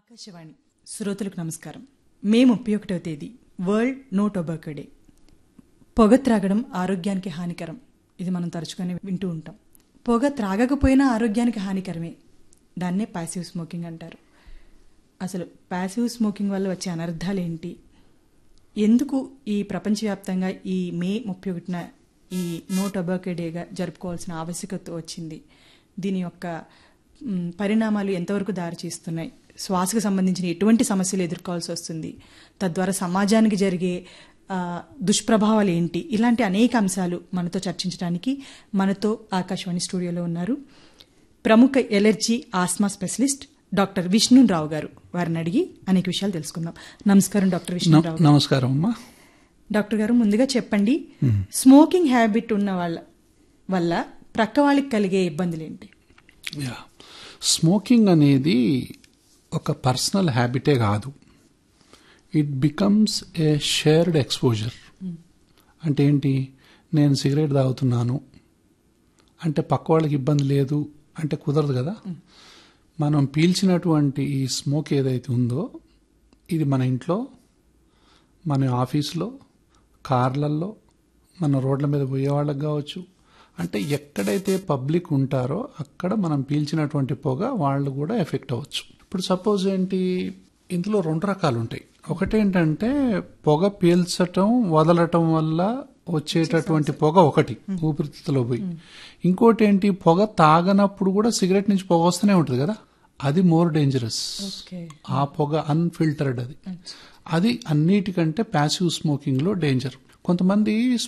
ఆకాశవాణి శ్రోతలకు నమస్కారం మే ముప్పై ఒకటవ తేదీ వరల్డ్ నో టొబాకో డే పొగ త్రాగడం ఆరోగ్యానికి హానికరం ఇది మనం తరచుకొని వింటూ ఉంటాం పొగ త్రాగకపోయినా ఆరోగ్యానికి హానికరమే దాన్నే ప్యాసివ్ స్మోకింగ్ అంటారు అసలు ప్యాసివ్ స్మోకింగ్ వల్ల వచ్చే అనర్థాలు ఏంటి ఎందుకు ఈ ప్రపంచవ్యాప్తంగా ఈ మే ముప్పై ఒకటిన ఈ నో టొబాకో డేగా జరుపుకోవాల్సిన ఆవశ్యకత వచ్చింది దీని యొక్క మ్, పరిణామాలు ఎంతవరకు దారితీస్తున్నాయి శ్వాసకు సంబంధించిన ఎటువంటి సమస్యలు ఎదుర్కోవాల్సి వస్తుంది తద్వారా సమాజానికి జరిగే ఆ, దుష్ప్రభావాలు ఏంటి ఇలాంటి అనేక అంశాలు మనతో చర్చించడానికి మనతో ఆకాశవాణి స్టూడియోలో ఉన్నారు ప్రముఖ allergy asthma specialist doctor Vishnu Rao గారు వారిని అడిగి అనేక విషయాలు తెలుసుకుందాం నమస్కారం డాక్టర్ విష్ణురావు గారు. నమస్కారం అమ్మా డాక్టర్ గారు ముందుగా చెప్పండి స్మోకింగ్ హ్యాబిట్ ఉన్న వాళ్ళ వల్ల ప్రక్క వాళ్ళకి కలిగే ఇబ్బందులు ఏంటి యా స్మోకింగ్ అనేది ఒక పర్సనల్ హ్యాబిటే కాదు it becomes a shared exposure అంటే ఏంటి నేను సిగరెట్ తాగుతున్నాను అంటే పక్క వాళ్ళకి ఇబ్బంది లేదు అంటే కుదరదు కదా మనం పీల్చినటువంటి ఈ స్మోక్ ఏదైతే ఉందో ఇది మన ఇంట్లో మన ఆఫీస్లో కార్లల్లో మన రోడ్ల మీద పోయే వాళ్ళకి కావచ్చు అంటే ఎక్కడైతే పబ్లిక్ ఉంటారో అక్కడ మనం పీల్చినటువంటి పొగ వాళ్ళు కూడా ఎఫెక్ట్ అవ్వచ్చు ఇప్పుడు సపోజ్ ఏంటి ఇందులో రెండు రకాలు ఉంటాయి ఒకటేంటంటే పొగ పీల్చటం వదలటం వల్ల వచ్చేటటువంటి పొగ ఒకటి ఊపిరితిత్తులో పోయి ఇంకోటి ఏంటి పొగ తాగనప్పుడు కూడా సిగరెట్ నుంచి పొగ వస్తూనే ఉంటుంది కదా అది మోర్ డేంజరస్ ఓకే ఆ పొగ అన్ఫిల్టర్డ్ అది అది అన్నిటికంటే ప్యాసివ్ స్మోకింగ్ లో డేంజర్ కొంతమంది